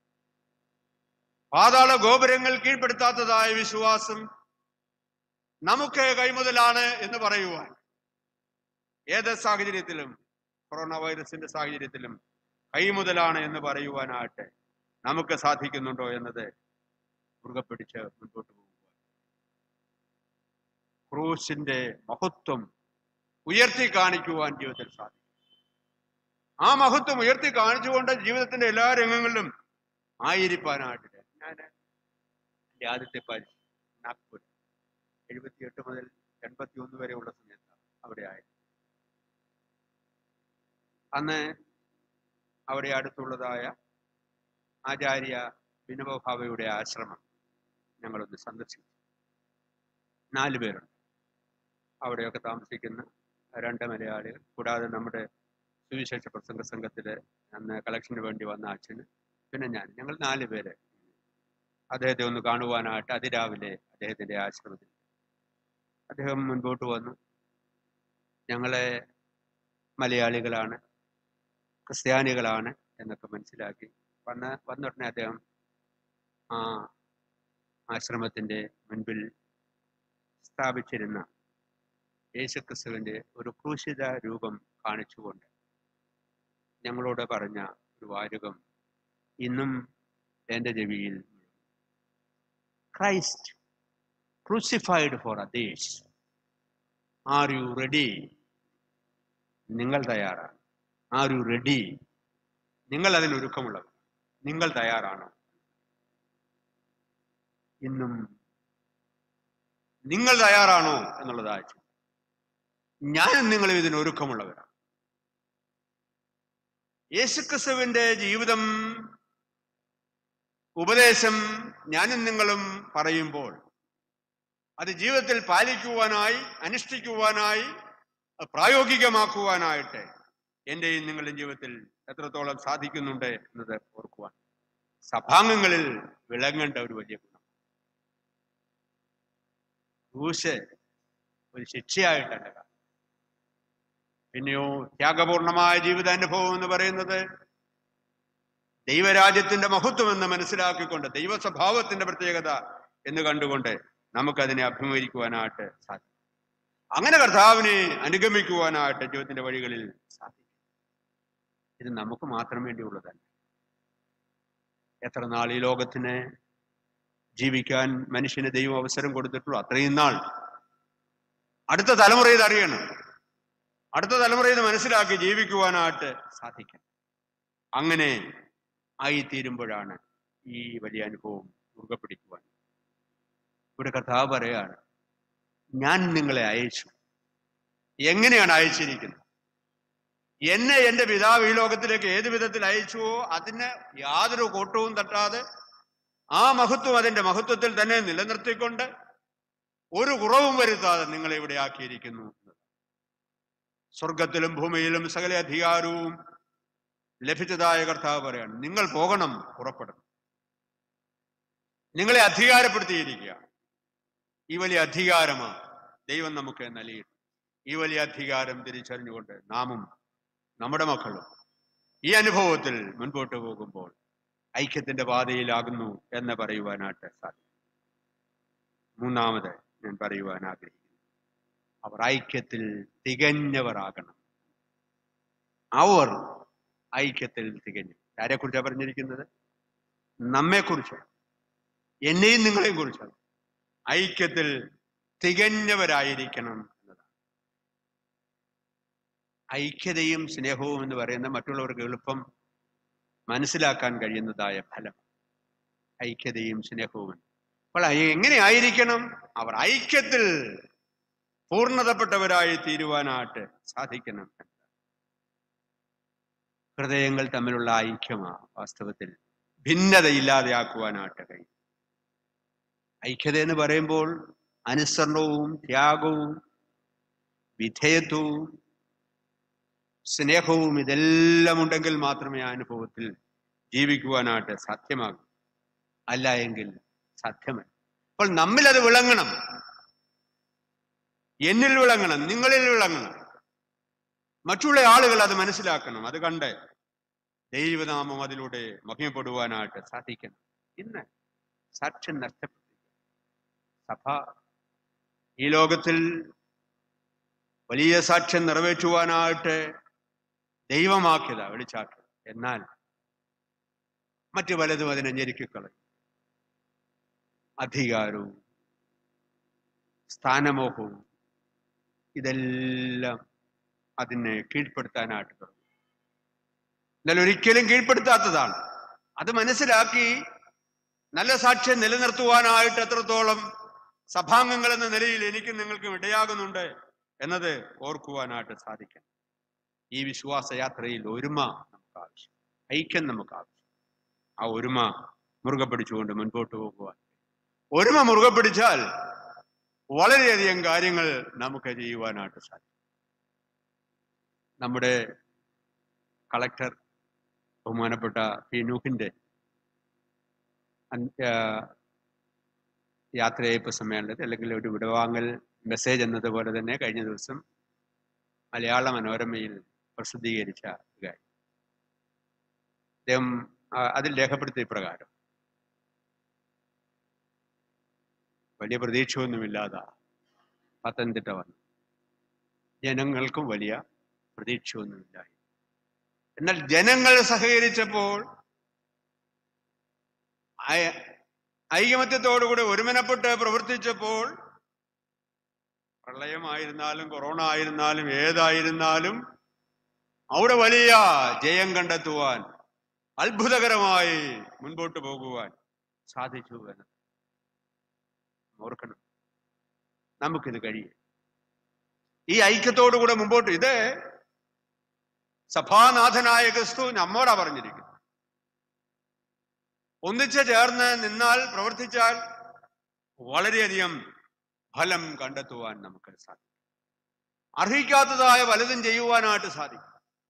പാതാള ഗോപുരങ്ങൾ കീഴ്പ്പെടുത്താത്തതായ വിശ്വാസം നമുക്ക് കൈമുതലാണ് എന്ന് പറയുവാൻ ഏത് സാഹചര്യത്തിലും കൊറോണ വൈറസിന്റെ സാഹചര്യത്തിലും കൈമുതലാണ് എന്ന് പറയുവാനായിട്ട് നമുക്ക് സാധിക്കുന്നുണ്ടോ എന്നത് മുറുകെ പിടിച്ച് മുൻപോട്ട് പോകുക ക്രൂശിന്റെ മഹത്വം ഉയർത്തി കാണിക്കുവാൻ ജീവിതത്തിൽ സാധിക്കും ആ മഹത്വം ഉയർത്തി കാണിച്ചുകൊണ്ട് ജീവിതത്തിന്റെ എല്ലാ രംഗങ്ങളിലും ആയിരിക്കാനായിട്ട് ഞാൻ എൻ്റെ ആദ്യത്തെ പരീക്ഷ നാഗ്പൂർ എഴുപത്തിയെട്ട് മുതൽ എൺപത്തി ഒന്ന് വരെയുള്ള സമയത്താണ് അവിടെ ആയത് അന്ന് അവിടെ അടുത്തുള്ളതായ ആചാര്യ വിനോഭാവയുടെ ആശ്രമം ഞങ്ങളൊന്ന് സന്ദർശിച്ചു നാല് പേരുണ്ട് അവിടെയൊക്കെ താമസിക്കുന്ന രണ്ട് മലയാളികൾ കൂടാതെ നമ്മുടെ സുവിശേഷ പ്രസംഗ സംഘത്തില് അന്ന് കളക്ഷന് വേണ്ടി വന്ന അച്ഛന് പിന്നെ ഞാൻ ഞങ്ങൾ നാല് പേര് അദ്ദേഹത്തെ ഒന്ന് കാണുവാനായിട്ട് അതിരാവിലെ അദ്ദേഹത്തിന്റെ ആശ്രമത്തിൽ അദ്ദേഹം മുൻപോട്ട് വന്നു ഞങ്ങളെ മലയാളികളാണ് ക്രിസ്ത്യാനികളാണ് എന്നൊക്കെ മനസ്സിലാക്കി വന്ന വന്നുടനെ അദ്ദേഹം ആ ആശ്രമത്തിന്റെ മുൻപിൽ സ്ഥാപിച്ചിരുന്ന യേശുക്രിസ്തുവിന്റെ ഒരു ക്രൂശിത രൂപം കാണിച്ചുകൊണ്ട് ഞങ്ങളോട് പറഞ്ഞ ഒരു വാചകം ഇന്നും എൻ്റെ ചെവിയിൽ Christ crucified for others are you ready നിങ്ങൾ തയ്യാറാണ് ആർ യു റെഡി നിങ്ങൾ അതിന് ഒരുക്കമുള്ളവർ നിങ്ങൾ തയ്യാറാണോ ഇന്നും നിങ്ങൾ തയ്യാറാണോ എന്നുള്ളതായ ചോദ്യം. ഞാനും നിങ്ങളും ഇതിന് ഒരുക്കമുള്ളവരാണ് യേശുക്രിസ്തുവിന്റെ ജീവിതം ഉപദേശം ഞാനും നിങ്ങളും പറയുമ്പോൾ അത് ജീവിതത്തിൽ പാലിക്കുവാനായി അനുഷ്ഠിക്കുവാനായി അത് പ്രായോഗികമാക്കുവാനായിട്ട് എന്റെയും നിങ്ങളുടെയും ജീവിതത്തിൽ എത്രത്തോളം സാധിക്കുന്നുണ്ട് എന്നത് ഓർക്കുവാൻ സഭാംഗങ്ങളിൽ വിളങ്ങേണ്ട ഒരു വലിയ ഗുണം ക്രൂശ് ഒരു ശിക്ഷയായിട്ടല്ല കാണുന്നത്. പിന്നെയോ ത്യാഗപൂർണമായ ജീവിതാനുഭവം എന്ന് പറയുന്നത് ദൈവരാജ്യത്തിന്റെ മഹത്വം എന്ന് മനസ്സിലാക്കിക്കൊണ്ട് ദൈവ സ്വഭാവത്തിന്റെ പ്രത്യേകത എന്ന് കണ്ടുകൊണ്ട് നമുക്കതിനെ അഭിമുഖീകരിക്കുവാനായിട്ട് സാധിക്കും അങ്ങനെ കർത്താവിനെ അനുഗമിക്കുവാനായിട്ട് ജീവിതത്തിന്റെ വഴികളിൽ സാധിക്കും ഇത് നമുക്ക് മാത്രം വേണ്ടിയുള്ളതല്ല എത്ര നാൾ ഈ ലോകത്തിന് ജീവിക്കാൻ മനുഷ്യന് ദൈവം അവസരം കൊടുത്തിട്ടുള്ളൂ അത്രയും നാൾ അടുത്ത തലമുറ ഇത് അറിയണം അടുത്ത തലമുറ ഇത് മനസ്സിലാക്കി ജീവിക്കുവാനായിട്ട് സാധിക്കും അങ്ങനെ ആയിത്തീരുമ്പോഴാണ് ഈ വലിയ അനുഭവം മുറുകെ പിടിക്കുവാൻ ഇവിടെ കഥാ പറയാണ് ഞാൻ നിങ്ങളെ അയച്ചു എങ്ങനെയാണ് അയച്ചിരിക്കുന്നത് എന്നെ എന്റെ പിതാവ് ഈ ലോകത്തിലേക്ക് ഏത് വിധത്തിൽ അയച്ചുവോ അതിന് യാതൊരു കോട്ടവും തട്ടാതെ ആ മഹത്വം അതിന്റെ മഹത്വത്തിൽ തന്നെ നിലനിർത്തിക്കൊണ്ട് ഒരു കുറവും വരുത്താതെ നിങ്ങളെ ഇവിടെ ആക്കിയിരിക്കുന്നു സ്വർഗത്തിലും ഭൂമിയിലും സകല അധികാരവും ലഭിച്ചതായ കർത്താവ് പറയാണ് നിങ്ങൾ പോകണം പുറപ്പെടണം നിങ്ങളെ അധികാരപ്പെടുത്തിയിരിക്കുക ഈ വലിയ അധികാരമാണ് ദൈവം നമുക്ക് നൽകി ഈ വലിയ അധികാരം തിരിച്ചറിഞ്ഞുകൊണ്ട് നാമും നമ്മുടെ മക്കളും ഈ അനുഭവത്തിൽ മുൻപോട്ട് പോകുമ്പോൾ ഐക്യത്തിന്റെ പാതയിലാകുന്നു എന്ന് പറയുവാനായിട്ട് സാധിക്കും മൂന്നാമത് ഞാൻ പറയുവാൻ ആഗ്രഹിക്കുന്നു അവർ ഐക്യത്തിൽ തികഞ്ഞവരാകണം അവർ ഐക്യത്തിൽ തികഞ്ഞു ആരെക്കുറിച്ചാണ് പറഞ്ഞിരിക്കുന്നത് നമ്മെക്കുറിച്ച് എന്നെയും നിങ്ങളെയും കുറിച്ചാണ് ഐക്യത്തിൽ തികഞ്ഞവരായിരിക്കണം എന്നതാണ് ഐക്യതയും സ്നേഹവും എന്ന് പറയുന്ന മറ്റുള്ളവർക്ക് എളുപ്പം മനസ്സിലാക്കാൻ കഴിയുന്നതായ ഫലം ഐക്യതയും സ്നേഹവും അപ്പോൾ എങ്ങനെ ആയിരിക്കണം അവർ ഐക്യത്തിൽ പൂർണ്ണതപ്പെട്ടവരായി തീരുവാനായിട്ട് സാധിക്കണം ഹൃദയങ്ങൾ തമ്മിലുള്ള ഐക്യമാണ് വാസ്തവത്തിൽ ഭിന്നതയില്ലാതെയാക്കുവാനായിട്ട് കഴിയും ഐക്യത എന്ന് പറയുമ്പോൾ അനുസരണവും ത്യാഗവും വിധേയത്വവും സ്നേഹവും ഇതെല്ലാം ഉണ്ടെങ്കിൽ മാത്രമേ ആ അനുഭവത്തിൽ ജീവിക്കുവാനായിട്ട് സാധ്യമാകൂ അല്ല എങ്കിൽ സാധ്യമല്ല അപ്പോൾ നമ്മിൽ അത് വിളങ്ങണം എന്നിൽ വിളങ്ങണം നിങ്ങളിൽ വിളങ്ങണം മറ്റുള്ള ആളുകൾ അത് മനസ്സിലാക്കണം അത് കണ്ട് ദൈവനാമം അതിലൂടെ മഹിമപ്പെടുവാനായിട്ട് സാധിക്കണം ഇന്ന് സാക്ഷ്യം നഷ്ടപ്പെട്ടു സഭ ഈ ലോകത്തിൽ വലിയ സാക്ഷ്യം നിറവേറ്റുവാനായിട്ട് ദൈവമാക്കിയതാ വിളിച്ചാക്കിയത് എന്നാൽ മറ്റു പലതും അതിനെ ഞെരുക്കിക്കളയും അധികാരവും സ്ഥാനമോഹവും ഇതെല്ലാം അതിനെ കീഴ്പ്പെടുത്താനായിട്ട് തുടങ്ങി എന്നാൽ ഒരിക്കലും കീഴ്പ്പെടുത്താത്തതാണ് അത് മനസ്സിലാക്കി നല്ല സാക്ഷ്യം നിലനിർത്തുവാനായിട്ട് എത്രത്തോളം സഭാംഗങ്ങൾ എന്ന നിലയിൽ എനിക്കും നിങ്ങൾക്കും ഇടയാകുന്നുണ്ട് എന്നത് ഓർക്കുവാനായിട്ട് സാധിക്കണം ഈ വിശ്വാസ യാത്രയിൽ ഒരുമ നമുക്ക് ആവശ്യം ഐക്യം നമുക്ക് ആവശ്യം ആ ഒരുമ മുറുകെ പിടിച്ചുകൊണ്ട് മുൻപോട്ട് പോകുവാൻ ഒരുമ മുറുകെ പിടിച്ചാൽ വളരെയധികം കാര്യങ്ങൾ നമുക്ക് ചെയ്യുവാനായിട്ട് സാധിക്കും നമ്മുടെ കളക്ടർ ബഹുമാനപ്പെട്ട പി നൂഹിന്റെ യാത്രയയപ്പ് സമ്മേളനത്തിൽ അല്ലെങ്കിൽ ഒരു വിടവാങ്ങൽ മെസ്സേജ് എന്നതുപോലെ തന്നെ കഴിഞ്ഞ ദിവസം മലയാള മനോരമയിൽ പ്രസിദ്ധീകരിച്ച കാര്യം അദ്ദേഹം അതിൽ രേഖപ്പെടുത്തിയ പ്രകാരം വലിയ പ്രതീക്ഷയൊന്നുമില്ലാതെ പത്തനംതിട്ട വന്നു ജനങ്ങൾക്കും വലിയ പ്രതീക്ഷയൊന്നുമില്ലായി എന്നാൽ ജനങ്ങൾ സഹകരിച്ചപ്പോൾ ഐകമത്യത്തോടുകൂടി ഒരുമനപ്പെട്ട് പ്രവർത്തിച്ചപ്പോൾ പ്രളയമായിരുന്നാലും കൊറോണ ആയിരുന്നാലും ഏതായിരുന്നാലും അവിടെ വലിയ ജയം കണ്ടെത്തുവാൻ അത്ഭുതകരമായി മുൻപോട്ട് പോകുവാൻ സാധിച്ചു എന്ന് ഓർക്കണം നമുക്കിത് കഴിയും ഈ ഐക്യത്തോടുകൂടെ മുമ്പോട്ട് ഇത് സഭാനാഥനായ ക്രിസ്തു നമ്മോടാ പറഞ്ഞിരിക്കുന്നു ഒന്നിച്ച് ചേർന്ന് നിന്നാൽ പ്രവർത്തിച്ചാൽ വളരെയധികം ഫലം കണ്ടെത്തുവാൻ നമുക്ക് സാധിക്കും അർഹിക്കാത്തതായ പലതും ചെയ്യുവാനായിട്ട് സാധിക്കും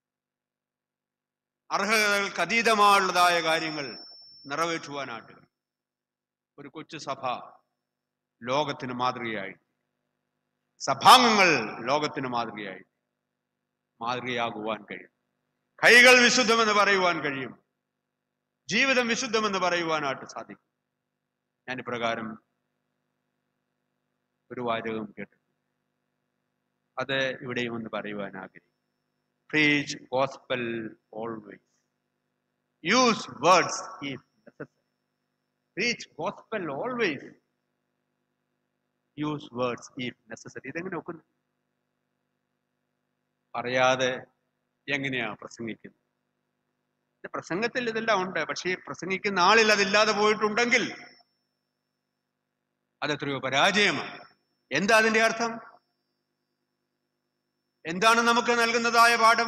അർഹതകൾക്ക് അതീതമായുള്ളതായ കാര്യങ്ങൾ നിറവേറ്റുവാനായിട്ട് ഒരു കൊച്ചു സഭ ലോകത്തിന് മാതൃകയായി സഭാംഗങ്ങൾ ലോകത്തിന് മാതൃകയായി മാതൃകയാകുവാൻ കഴിയും കൈകൾ വിശുദ്ധമെന്ന് പറയുവാൻ കഴിയും ജീവിതം വിശുദ്ധമെന്ന് പറയുവാനായിട്ട് സാധിക്കും ഞാൻ ഇപ്രകാരം ഒരു വാചകം കേട്ടു അത് ഇവിടെയും ഒന്ന് പറയുവാൻ ആഗ്രഹിക്കും preach gospel always use words if preach gospel always. Use words if necessary. ഇതെങ്ങനെ ഒക്കുന്നു അറിയാതെ എങ്ങനെയാ പ്രസംഗിക്കുന്നത് ഇത് പ്രസംഗത്തിൽ ഇതെല്ലാം ഉണ്ട് പക്ഷേ ഈ പ്രസംഗിക്കുന്ന ആളിൽ അതില്ലാതെ പോയിട്ടുണ്ടെങ്കിൽ അതെത്രയോ പരാജയമാണ് എന്താ അതിന്റെ അർത്ഥം എന്താണ് നമുക്ക് നൽകുന്നതായ പാഠം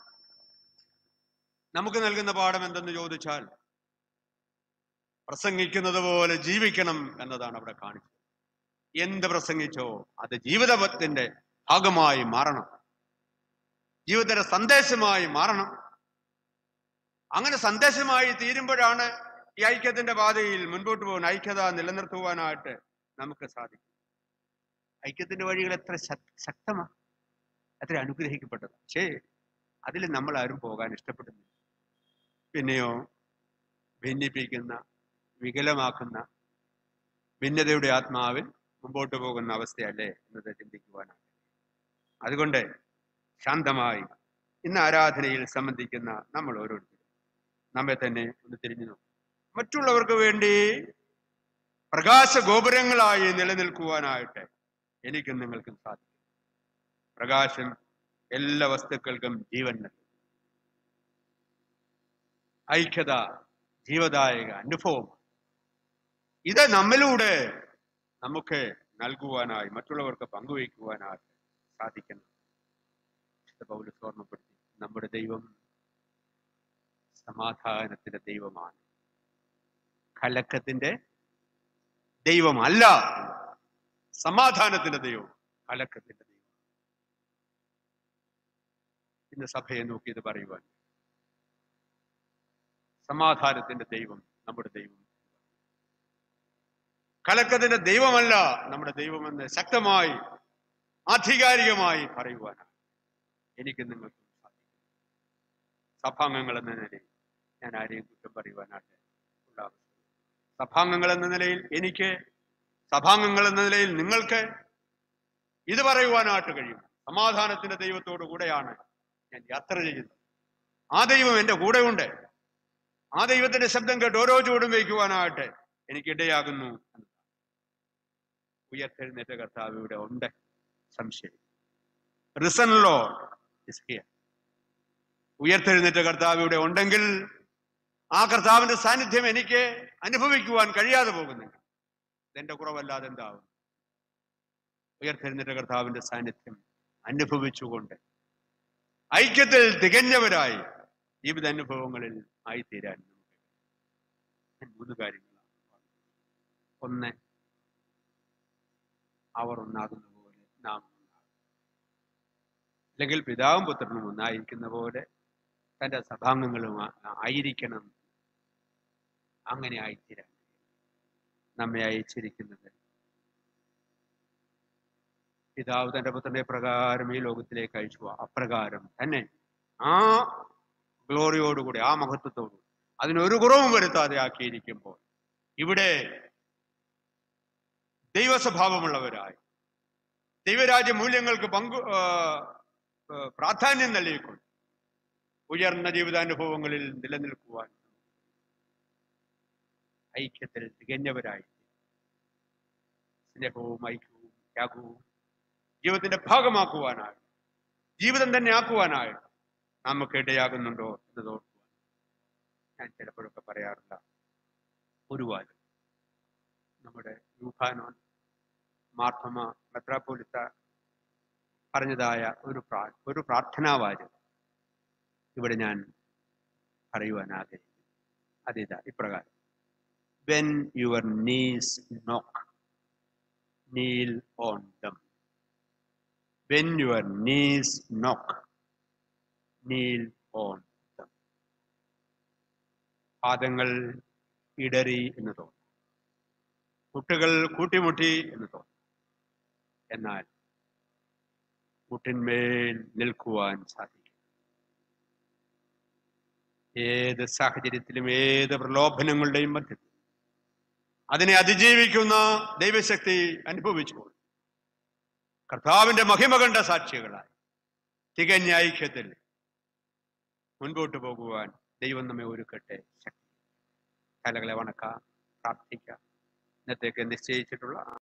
നമുക്ക് നൽകുന്ന പാഠം എന്തെന്ന് ചോദിച്ചാൽ പ്രസംഗിക്കുന്നത് പോലെ ജീവിക്കണം എന്നതാണ് അവിടെ കാണിച്ചത് എന്ത് പ്രസംഗിച്ചോ അത് ജീവിതത്തിന്റെ ഭാഗമായി മാറണം ജീവിതത്തിന്റെ സന്ദേശമായി മാറണം അങ്ങനെ സന്ദേശമായി തീരുമ്പോഴാണ് ഈ ഐക്യത്തിന്റെ പാതയിൽ മുൻപോട്ട് പോകുന്ന ഐക്യത നിലനിർത്തുവാനായിട്ട് നമുക്ക് സാധിക്കും ഐക്യത്തിന്റെ വഴികൾ എത്ര ശക്- ശക്തമാണ് എത്ര അനുഗ്രഹിക്കപ്പെട്ടത് പക്ഷേ അതിൽ നമ്മൾ ആരും പോകാൻ ഇഷ്ടപ്പെടുന്നില്ല പിന്നെയോ ഭിന്നിപ്പിക്കുന്ന വികലമാക്കുന്ന ഭിന്നതയുടെ ആത്മാവിൽ മുമ്പോട്ട് പോകുന്ന അവസ്ഥയല്ലേ എന്നത് ചിന്തിക്കുവാനാണ് അതുകൊണ്ട് ശാന്തമായി ഇന്ന് ആരാധനയിൽ സംബന്ധിക്കുന്ന നമ്മൾ ഓരോരുത്തരും നമ്മെ തന്നെ ഒന്ന് തിരിഞ്ഞു നോക്കും മറ്റുള്ളവർക്ക് വേണ്ടി പ്രകാശ ഗോപുരങ്ങളായി നിലനിൽക്കുവാനായിട്ട് എനിക്കും നിങ്ങൾക്കും സാധിക്കും പ്രകാശം എല്ലാ വസ്തുക്കൾക്കും ജീവൻ നൽകും ഐക്യത ജീവദായക അനുഭവം ഇത് നമ്മിലൂടെ നമുക്ക് നൽകുവാനായി മറ്റുള്ളവർക്ക് പങ്കുവയ്ക്കുവാനായിട്ട് സാധിക്കണം വിശുദ്ധ പൗലോസ് ഓർമ്മപ്പെടുത്തി നമ്മുടെ ദൈവം സമാധാനത്തിന്റെ ദൈവമാണ് കലക്കത്തിന്റെ ദൈവമല്ല സമാധാനത്തിന്റെ ദൈവം കലക്കത്തിന്റെ ദൈവം ഇന്ന് സഭയെ നോക്കി ഇത് പറയുവാൻ സമാധാനത്തിന്റെ ദൈവം നമ്മുടെ ദൈവം കലക്കത്തിന്റെ ദൈവമല്ല നമ്മുടെ ദൈവമെന്ന് ശക്തമായി ആധികാരികമായി പറയുവാനാണ് എനിക്ക് നിങ്ങൾക്കും സാധിക്കും സഭാംഗങ്ങൾ എന്ന നിലയിൽ ഞാൻ ആരെയും കുറ്റം പറയുവാനായിട്ട് ഉള്ള അവസരം സഭാംഗങ്ങൾ എന്ന നിലയിൽ എനിക്ക് സഭാംഗങ്ങൾ എന്ന നിലയിൽ നിങ്ങൾക്ക് ഇത് പറയുവാനായിട്ട് കഴിയും സമാധാനത്തിന്റെ ദൈവത്തോടു കൂടെയാണ് ഞാൻ യാത്ര ചെയ്യുന്നത് ആ ദൈവം എൻ്റെ കൂടെയുണ്ട് ആ ദൈവത്തിന്റെ ശബ്ദം കേട്ട് ഓരോ ചൂടും വയ്ക്കുവാനായിട്ട് എനിക്ക് ഇടയാകുന്നു എന്നതാണ്. ഉയർത്തെഴുന്നേറ്റ കർത്താവ് ഇവിടെ ഉണ്ട് സംശയം റിസൺ ലോ ഉയർത്തെഴുന്നേറ്റ കർത്താവ് ഇവിടെ ഉണ്ടെങ്കിൽ ആ കർത്താവിന്റെ സാന്നിധ്യം എനിക്ക് അനുഭവിക്കുവാൻ കഴിയാതെ പോകുന്നുണ്ട് ഇതെന്റെ കുറവല്ലാതെ എന്താവും ഉയർത്തെഴുന്നേറ്റ കർത്താവിന്റെ സാന്നിധ്യം അനുഭവിച്ചുകൊണ്ട് ഐക്യത്തിൽ തികഞ്ഞവരായി ജീവിതാനുഭവങ്ങളിൽ ആയിത്തീരാൻ നമുക്ക് ഞാൻ മൂന്ന് കാര്യങ്ങളാണ് ഒന്ന് അവർ ഒന്നാകുന്ന പോലെ നാം ഒന്നാകും അല്ലെങ്കിൽ പിതാവും പുത്രനും ഒന്നായിരിക്കുന്ന പോലെ തന്റെ സഭാംഗങ്ങളും ആ- ആയിരിക്കണം അങ്ങനെ ആയിത്തീരാൻ നമ്മെ അയച്ചിരിക്കുന്നത് പിതാവ് തന്റെ പുത്രന്റെ പ്രകാരം ഈ ലോകത്തിലേക്ക് അയച്ചു അപ്രകാരം തന്നെ ആ ഗ്ലോറിയോടുകൂടി ആ മഹത്വത്തോടു അതിനൊരു കുറവും വരുത്താതെ ആക്കിയിരിക്കുമ്പോൾ ഇവിടെ ദൈവസ്വഭാവമുള്ളവരായി ദൈവരാജ്യ മൂല്യങ്ങൾക്ക് പങ്കു ആ, ആ, പ്രാധാന്യം നൽകിക്കൊണ്ട് ഉയർന്ന ജീവിതാനുഭവങ്ങളിൽ നിലനിൽക്കുവാൻ ഐക്യത്തിൽ തികഞ്ഞവരായി സ്നേഹവും ഐക്യവും ത്യാഗവും ജീവിതത്തിന്റെ ഭാഗമാക്കുവാനായി ജീവിതം തന്നെ ആക്കുവാനായി നമുക്ക് ഇടയാകുന്നുണ്ടോ എന്ന് തോന്നുവാൻ ഞാൻ ചിലപ്പോഴൊക്കെ പറയാറില്ല ഒരു വാരം നമ്മുടെ യൂഹാനോൻ മാർത്തമ മെത്രാപ്പോലിത്ത പറഞ്ഞതായ ഒരു പ്രാ ഒരു പ്രാർത്ഥനാവാചകം ഇവിടെ ഞാൻ പറയുവാൻ ആഗ്രഹിക്കുന്നു അതിതാ ഇപ്രകാരം when your knees knock kneel on them when your knees knock kneel on them പാദങ്ങൾ ഇടറി എന്ന് തോന്നും മുട്ടുകൾ കൂട്ടിമുട്ടി എന്ന് തോന്നും എന്നാൽ മുട്ടിന്മേൽ നിൽക്കുവാൻ സാധിക്കും ഏത് സാഹചര്യത്തിലും ഏത് പ്രലോഭനങ്ങളുടെയും മധ്യത്തിൽ അതിനെ അതിജീവിക്കുന്ന ദൈവശക്തി അനുഭവിച്ചുകൊണ്ട് കർത്താവിന്റെ മഹിമ കണ്ട സാക്ഷികളായി തികഞ്ഞ ഐക്യത്തിൽ മുൻപോട്ട് പോകുവാൻ ദൈവം നമ്മെ ഒരുക്കട്ടെ ശക്തി കലകളെ വണക്കാം പ്രാർത്ഥിക്കാം ഇന്നത്തേക്ക് നിശ്ചയിച്ചിട്ടുള്ള